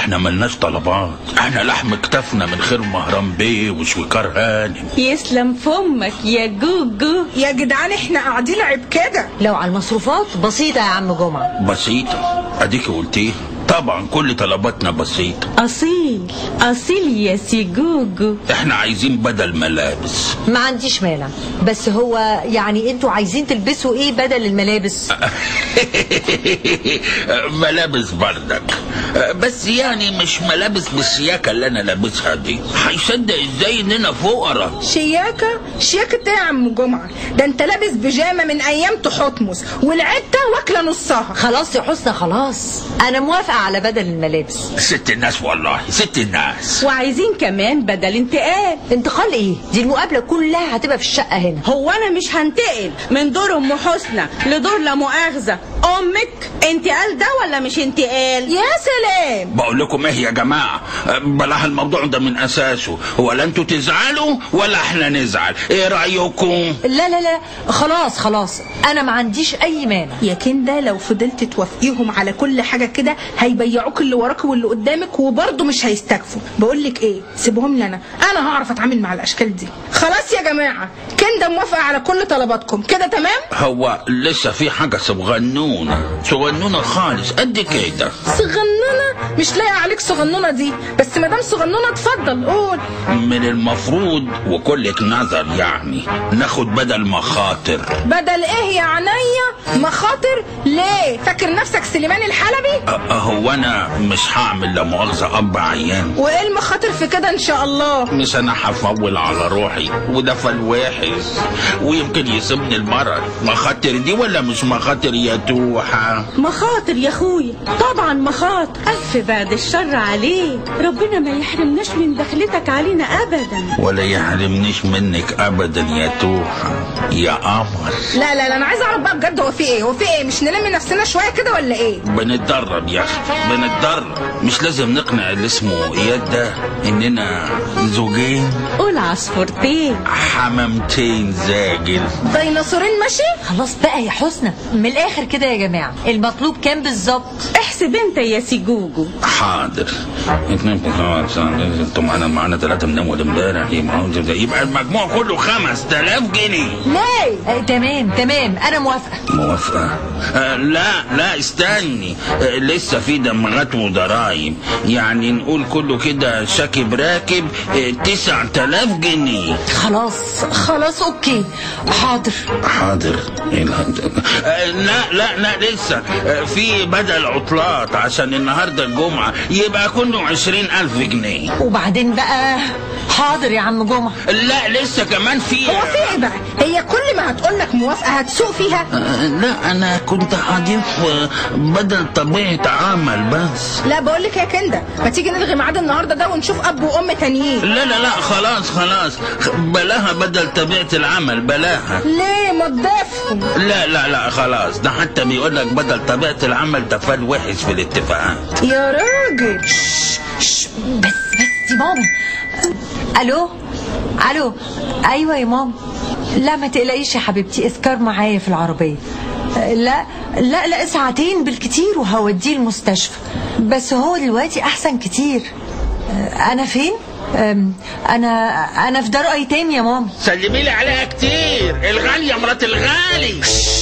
احنا ملناش طلبات احنا لحم كتفنا من خير مهران بيه وشويكار هانم يسلم فمك يا جوجو يا جدعان احنا قاعدين عيب كده لو على المصروفات بسيطة يا عم جمعة بسيطة اديك قلتيه طبعا كل طلباتنا بسيطة أصيل أصيل يا سي جوجو احنا عايزين بدل ملابس ما عنديش مانع بس هو يعني انتوا عايزين تلبسوا ايه بدل الملابس ملابس بردك بس يعني مش ملابس بالشياكة اللي انا لابسها دي هيصدق ازاي اننا فقراء شياكة شياكة ايه يا عم جمعة ده انت لابس بيجامة من ايام تحتمس والعدة واكلة نصها خلاص يا حسنى خلاص انا موافقة على بدل الملابس ست الناس والله ست الناس وعايزين كمان بدل انتقال انتقال ايه دي المقابلة كلها هتبقى في الشقة هنا هو أنا مش هنتقل من دور أم حسنى لدور لا مؤاخذة أمك انتقال ده ولا مش انتقال؟ يا سلام بقول لكم ايه يا جماعة بلاها الموضوع ده من اساسه ولا انتوا تزعلوا ولا احنا نزعل ايه رأيكم لا لا لا خلاص خلاص انا ما عنديش اي مانع يا كندا لو فضلت توافقيهم على كل حاجة كده هيبيعوك اللي وراك واللي قدامك وبرضه مش هيستكفوا بقول لك ايه سيبهم لي انا انا هعرف اتعامل مع الاشكال دي خلاص يا جماعة كندا موافقة على كل طلباتكم كده تمام هو لسه في حاجة صغنونة صغنونة خالص قد كده صغنونة مش لاقي عليك صغنونة دي بس مدام صغنونة اتفضل قول من المفروض وكلك نظر يعني ناخد بدل مخاطر بدل ايه يا عينيا مخاطر ليه فاكر نفسك سليمان الحلبي أه هو انا مش هعمل لا مؤاخذة اب عيان وايه المخاطر في كده ان شاء الله مش انا هفول على روحي وده فالوحش ويمكن يسيبني المرض مخاطر دي ولا مش مخاطر يا توحة مخاطر يا اخويا طبعا مخاطر ألف بعد الشر عليك ربنا ما يحرمناش من دخلتك علينا أبدا ولا يحرمنيش منك ابدا يا توحة يا قمر لا لا لا انا عايزه اعرف بقى بجد هو في ايه هو في ايه مش نلم نفسنا شويه كده ولا ايه بنتدرب يا اخي بنتدرب مش لازم نقنع اللي اسمه اياد ده اننا زوجين قول عصفورتين حمامتين زاجل ديناصورين ماشي خلاص بقى يا حسنى من الاخر كده يا جماعة المطلوب كام بالظبط احسب انت يا سي جوجو حاضر اتنين انتوا معانا معانا ثلاثة من اول امبارح يبقى يبقى المجموع كله 5000 جنيه ليه آه تمام تمام انا موافقة موافقة آه لا لا استني آه لسه في دمغات وضرايب يعني نقول كله كده شاكب راكب آه 9000 جنيه خلاص خلاص اوكي حاضر حاضر إيه الهند- آه لا لا لا لسه آه في بدل عطلات عشان النهارده الجمعة يبقى كله عشرين ألف جنيه وبعدين بقى حاضر يا عم جمعة لا لسه كمان في هو في ايه بقى هي كل ما هتقول لك موافقه هتسوق فيها آه، لا انا كنت هضيف آه، بدل طبيعة عمل بس لا بقول لك يا كندا ما تيجي نلغي ميعاد النهارده ده ونشوف اب وام تانيين لا لا لا خلاص خلاص بلاها بدل طبيعة العمل بلاها ليه ما تضيفهم لا لا لا خلاص ده حتى بيقول لك بدل طبيعة العمل ده فال وحش في الاتفاقات يا راجل شش، بس بس دي ماما الو الو ايوه يا ماما لا ما تقلقيش يا حبيبتي اذكار معايا في العربيه لا لا لا ساعتين بالكتير وهوديه المستشفى بس هو دلوقتي احسن كتير انا فين أم، انا انا في دار ايتام يا ماما سلمي لي عليها كتير الغالية مرات الغالي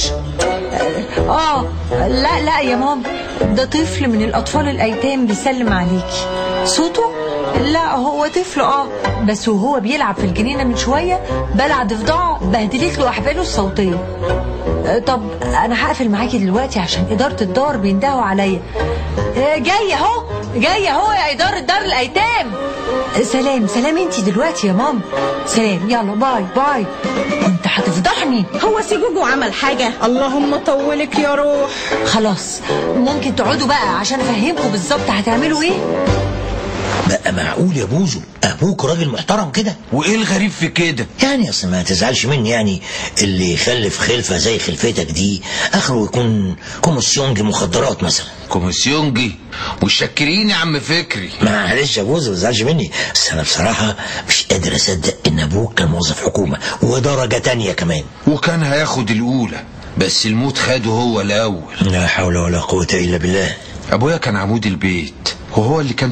اه لا لا يا ماما ده طفل من الاطفال الايتام بيسلم عليكي صوته لا هو طفل اه بس وهو بيلعب في الجنينه من شويه بلع ضفدعه بهدلت له احباله الصوتيه آه، طب انا هقفل معاكي دلوقتي عشان اداره الدار بيندهوا عليا آه، جايه اهو جايه اهو يا اداره دار الايتام آه، سلام سلام انتي دلوقتي يا ماما سلام يلا باي باي انت هتفضحني هو سي جوجو عمل حاجة اللهم طولك يا روح خلاص ممكن تقعدوا بقى عشان افهمكم بالظبط هتعملوا ايه بقى معقول يا بوزو ابوك راجل محترم كده وايه الغريب في كده يعني اصل ما تزعلش مني يعني اللي يخلف خلفه زي خلفتك دي اخره يكون كوميسيونج مخدرات مثلا كوميسيونجي متشكرين يا عم فكري معلش يا بوزو ما تزعلش مني بس انا بصراحه مش قادر اصدق ان ابوك كان موظف حكومه ودرجه تانية كمان وكان هياخد الاولى بس الموت خده هو الاول لا حول ولا قوه الا بالله ابويا كان عمود البيت وهو اللي كان